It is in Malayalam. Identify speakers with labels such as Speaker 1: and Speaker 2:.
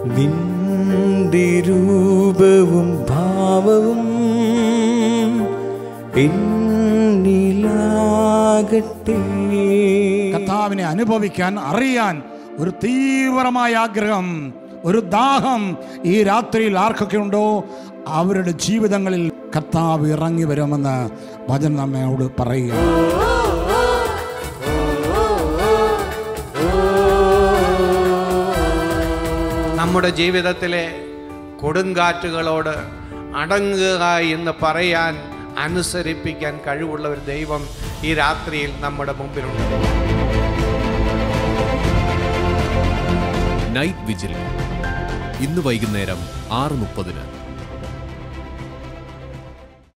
Speaker 1: നിന്റെ രൂപവും ഭാവവും എന്നിലാകട്ടെ
Speaker 2: കർത്താവിനെ അനുഭവിക്കാൻ അറിയാൻ ഒരു തീവ്രമായ ആഗ്രഹം ഒരു ദാഹം ഈ രാത്രിയിൽ ആർക്കൊക്കെ ഉണ്ടോ അവരുടെ ജീവിതങ്ങളിൽ കർത്താവ് ഇറങ്ങി വരുമെന്ന് വചനം നമ്മോട് പറയുക
Speaker 3: നമ്മുടെ ജീവിതത്തിലെ കൊടുങ്കാറ്റുകളോട് അടങ്ങുക എന്ന് പറയാൻ അനുസരിപ്പിക്കാൻ കഴിവുള്ള ഒരു ദൈവം ഈ രാത്രിയിൽ നമ്മുടെ മുമ്പിലുണ്ട്
Speaker 4: നൈറ്റ് വിജിൽ ഇന്ന് വൈകുന്നേരം ആറ് മുപ്പതിന്